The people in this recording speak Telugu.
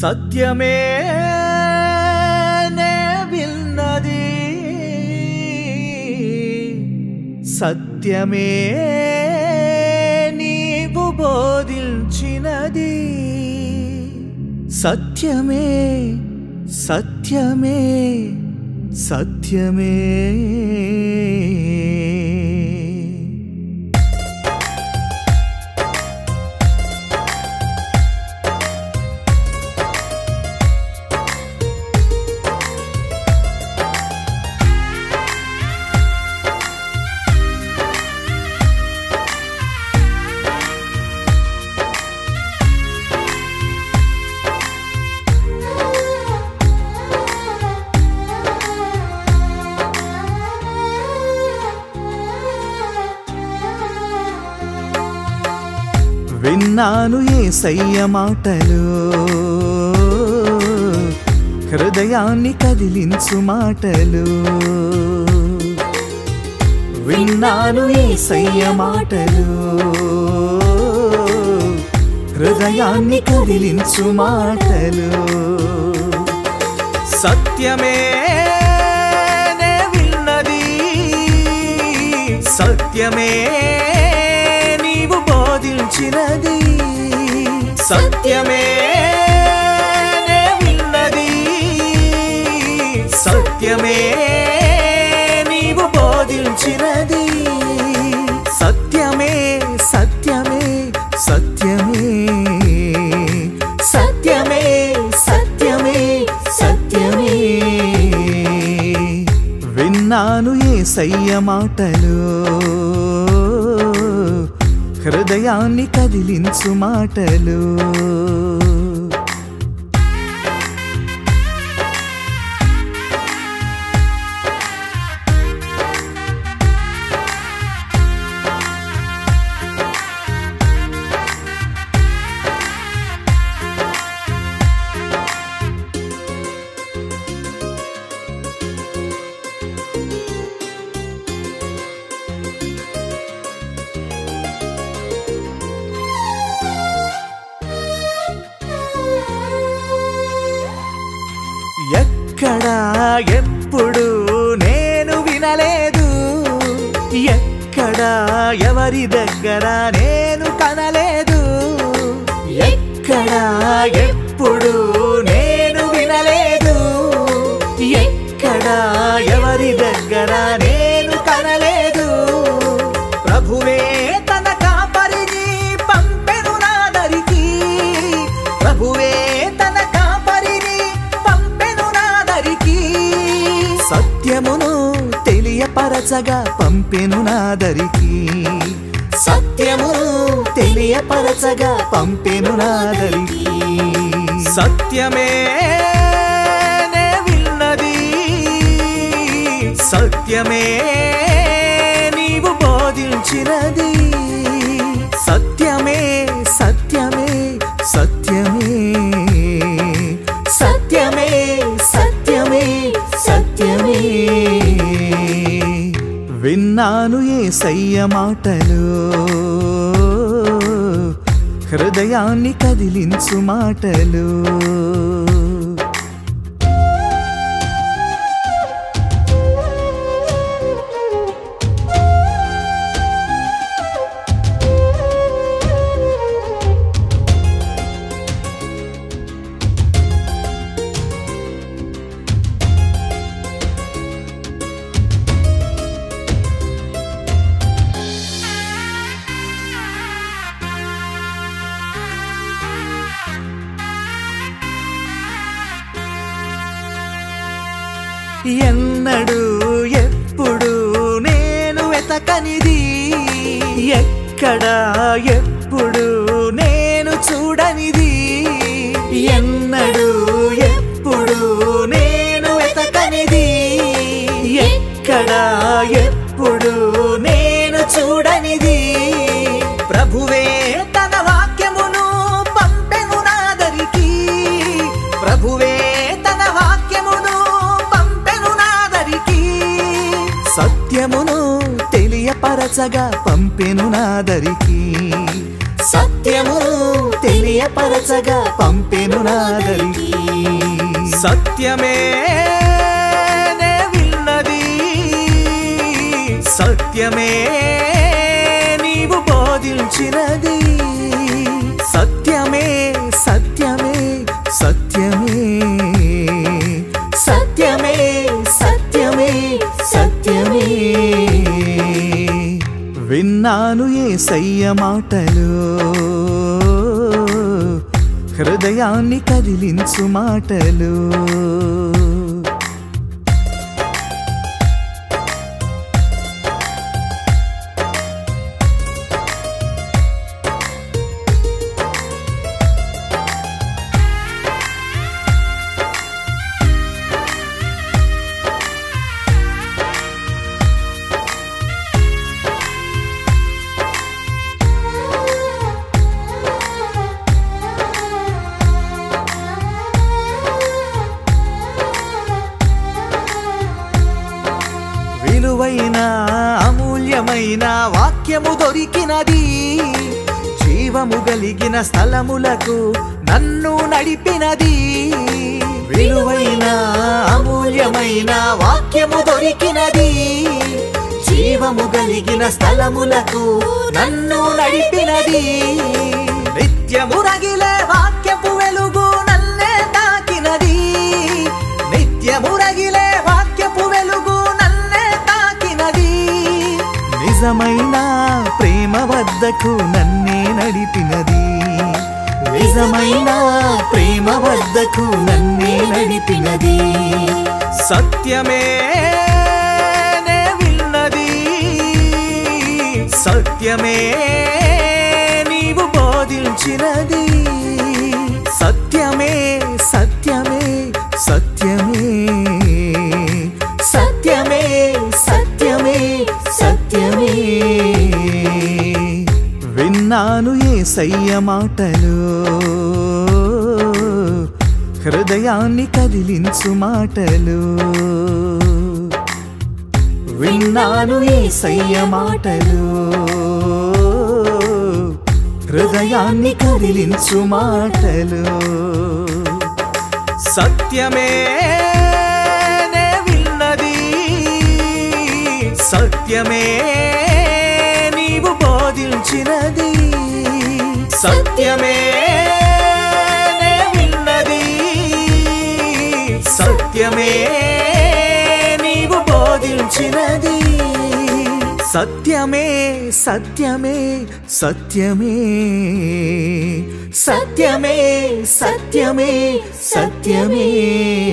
సత్యమే నే విన్నది సత్యమే నీవు బోధించినది సత్యమే సత్యమే సత్యమే విన్నాను ఏసయ్య మాటలు హృదయాన్ని కదిలించు మాటలు విన్నాను ఏసయ్య మాటలు హృదయాన్ని కదిలించు మాటలు సత్యమే నే విన్నది సత్యమే నీవు బోధించినది సత్యమే నే విన్నది సత్యమే నీవు బోధించినది సత్యమే సత్యమే సత్యమే సత్యమే సత్యమే సత్యమే విన్నాను ఏసయ్య మాటలు హృదయాన్ని కదిలించు మాటలు ఎక్కడా ఎప్పుడు నేను వినలేదు ఎక్కడా ఎవరి దగ్గర నేను కనలేదు ఎక్కడా ఎప్పుడు నేను వినలేదు ఎక్కడా ఎవరి దగ్గర నేను కనలేదు ప్రభువే తన కాపరిని పంపెను నాదరికి ప్రభువే తన కాపరిని పంపెను నాదరికి సత్యమును తెలియపరచగా పంపెను నాదరికి సత్యమును తెలియపరచగా పంపెను నాదరికి సత్యమే నే విన్నది సత్యమే నీవు బోధించినది సత్యమే సత్యమే సత్యమే సత్యమే సత్యమే సత్యమే విన్నాను ఏసయ్య మాటలు హృదయాన్ని కదిలించు మాటలు ఎన్నడు ఎప్పుడు నేను వెతకనిది ఎక్కడ ఎప్పుడు నేను చూడనిది ఎన్నడు ఎప్పుడు నేను వెతకనిది ఎక్కడ ఎప్పుడు నేను చూడనిది ప్రభువే తన వాక్యమును పంపెను నాదరికి ప్రభువే తన వాక్యమును పంపెను నాదరికి సత్యమును తెలియపరచగా పంపెను నాదరికి సత్యమును తెలియపరచగా పంపెను నాదరికి సత్యమే నే విన్నది సత్యమే నీవు బోధించినది సత్యమే సత్యమే సత్యమే సత్యమే సత్యమే సత్యమే విన్నాను ఏ సయ్య మాటలు హృదయాన్ని కదిలించు మాటలు విలువైన అమూల్యమైన వాక్యము దొరికినది జీవము కలిగిన స్థలములకు నన్ను నడిపినది విలువైన అమూల్యమైన వాక్యము దొరికినది జీవము కలిగిన స్థలములకు నన్ను నడిపినది నిత్యము రగిలే వాక్యపు వెలుగు నన్నే తాకినది నిత్యము రగిలే వాక్యపు వెలుగు నన్నే తాకినది నిజమైన ప్రేమ వద్దకు నన్నే నడిపినది నిజమైన ప్రేమ వద్దకు నన్నే నడిపినది సత్యమే నే విన్నది సత్యమే నీవు బోధించినది సత్యమే సత్యమే సత్యమే సత్యమే సత్యమే సత్యమే విన్నాను ఏ సయ్య మాటలు హృదయాన్ని కదిలించు మాటలు విన్నాను ఏ సయ్య మాటలు హృదయాన్ని కదిలించు మాటలు సత్యమే నే విన్నది సత్యమే నీవు బోధించినది సత్యమే నే విన్నది సత్యమే నీవు బోధించినది సత్యమే సత్యమే సత్యమే సత్యమే సత్యమే సత్యమే